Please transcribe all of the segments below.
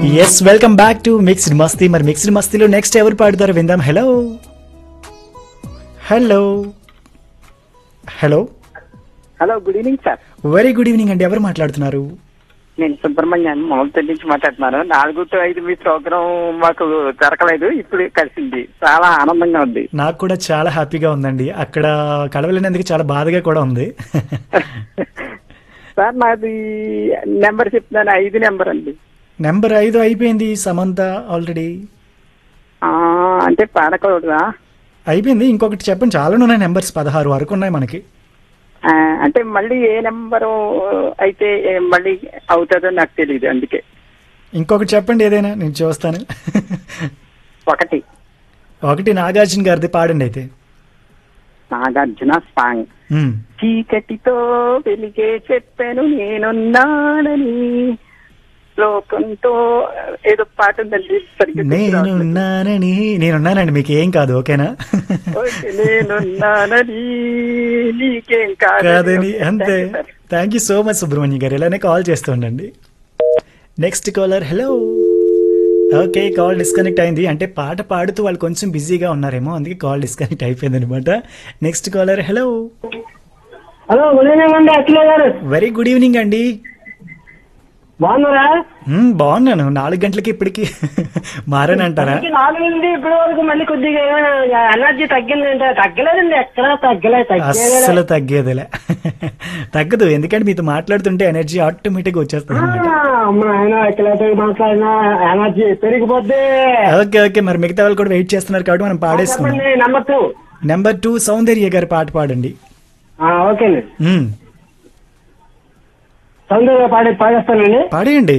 Yes welcome back to mixed Masti మరి mixed మస్తీలో next ఎవరు పాడుతారో విందాం hello hello hello hello good evening sir very good evening అండి ఎవరు మాట్లాడుతున్నారు నేను సుబ్రహ్మణ్యం మొలతల్లి నుంచి మాట్లాడుతున్నాను నాలుగు టు ఐదు మీ ప్రోగ్రాం మాకు దొరకలేదు ఇప్పుడు కలిసింది చాలా ఆనందంగా ఉంది నాకు కూడా చాలా హ్యాపీగా ఉందండి అక్కడ కలవలేనందుకు చాలా బాధగా కూడా ఉంది సార్ నాది నెంబర్ చెప్తున్నాను ఐదు నెంబర్ అండి నెంబర్ ఐదు అయిపోయింది సమంత ఆల్రెడీ ఆ, అంటే పాడకూడదా అయిపోయింది ఇంకొకటి చెప్పండి చాలా ఉన్నాయి నెంబర్స్ పదహారు వరకు ఉన్నాయి మనకి ఆ, అంటే మళ్ళీ ఏ నెంబరు అయితే ఏ- మళ్ళీ అవుతుందో నాకు తెలియదు అందుకే ఇంకొకటి చెప్పండి ఏదైనా నేను చూస్తాను ఒకటి ఒకటి నాగార్జున గారిది పాడండి అయితే నాగార్జున సాంగ్ మ్మ్. చీకటితో వెలిగే చెప్పాను నేనున్నానని లోకంతో ఏదో పాట ఉందండి సరిగ్గా గుర్తు రావట్లేదు. నేనున్నానని నేనున్నానండి మీకు ఏం కాదు ఓకేనా ఓకే, నేనున్నానని నీకేం కాదు కాదని అంతే thank you so much Subrahmanyam గారు ఇలానే కాల్ చేస్తూ ఉండండి next caller hello okay call disconnect అయింది అంటే పాట పాడుతూ వాళ్ళు కొంచెం బిజీగా ఉన్నారేమో అందుకే కాల్ డిస్కనెక్ట్ అయిపోయింది అనమాట next caller hello hello good evening అండి అఖిల గారు వెరీ గుడ్ ఈవినింగ్ అండి బాగున్నారా మ్మ్, బాగున్నాను నాలుగు గంటలకి ఇప్పటికి మారానంటారా ఇంక నాలుగు నుండి ఇప్పటి వరకు మళ్ళీ కొద్దిగా ఏమైనా ఎనర్జీ తగ్గిందంటే తగ్గలేదండి ఎక్కడా తగ్గలేదు తగ్గలేదు అస్సలు తగ్గేదిలే తగ్గదు ఎందుకంటే మీతో మాట్లాడుతుంటే ఎనర్జీ ఆటోమేటిక్గా వచ్చేస్తుంది అనమాట అమ్మ ఆయన ఎక్కడైతే మాట్లాడినా ఎనర్జీ పెరిగిపోద్ది ఓకే ఓకే మరి మిగతా వాళ్ళు కూడా వెయిట్ చేస్తున్నారు కాబట్టి మనం పాడేసుకుందాం చెప్పండి number two number two Soundarya గారి పాట పాడండి ఓకే అండి మ్మ్. సౌందర్య పాడే పాడేస్తానండి పాడేయండి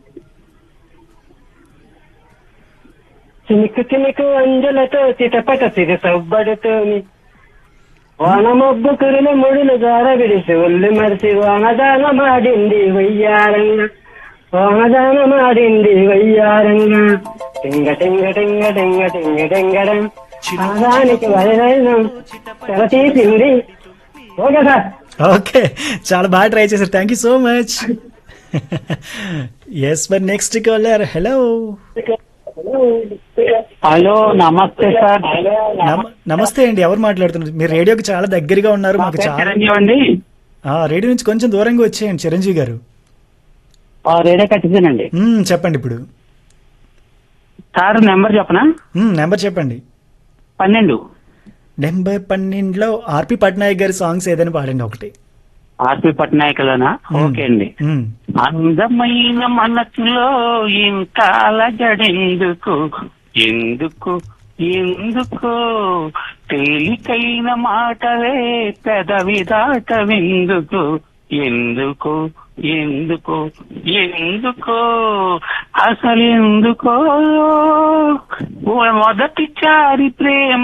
చినుకు చినుకు అంజలతో చిటపట సిరి సబ్బడుతోని వాన మబ్బు కురిన ముడులు గార విడిసి ఒళ్ళు మరిసి వానదాన మాడింది వయ్యారంగా వానదాన మాడింది వయ్యారంగా టింగ టింగ టింగ టింగ టింగ టింగడం ఆదానికి వదనం తెర తీసింది ఓకే సార్ ఓకే చాలా బాగా ట్రై చేశారు thank you so much yes మరి నెక్స్ట్ కాలర్ హలో హలో నమస్తే సార్ నమస్తే అండి ఎవరు మాట్లాడుతున్నారు మీరు రేడియోకి చాలా దగ్గరగా ఉన్నారు మాకు చాలా చిరంజీవి అండి ఆ, రేడియో నుంచి కొంచెం దూరంగా వచ్చేయండి చిరంజీవి గారు రేడియో కట్టించానండి మ్మ్, చెప్పండి ఇప్పుడు సార్ నెంబర్ చెప్పనా మ్మ్, నెంబర్ చెప్పండి పన్నెండు నెంబర్ పన్నెండులో ఆర్పి పట్నాయక్ గారి సాంగ్స్ ఏదైనా పాడండి ఒకటి ఆర్పి పట్నాయకులనా ఓకే అండి మ్మ్. అందమైన మనసులో ఇంకా అలజడెందుకు ఎందుకు ఎందుకు తేలికైన మాటలే పెదవి దాటవెందుకు ఎందుకు ఎందుకు ఎందుకు అసలు ఎందుకో మొదటిచారి ప్రేమ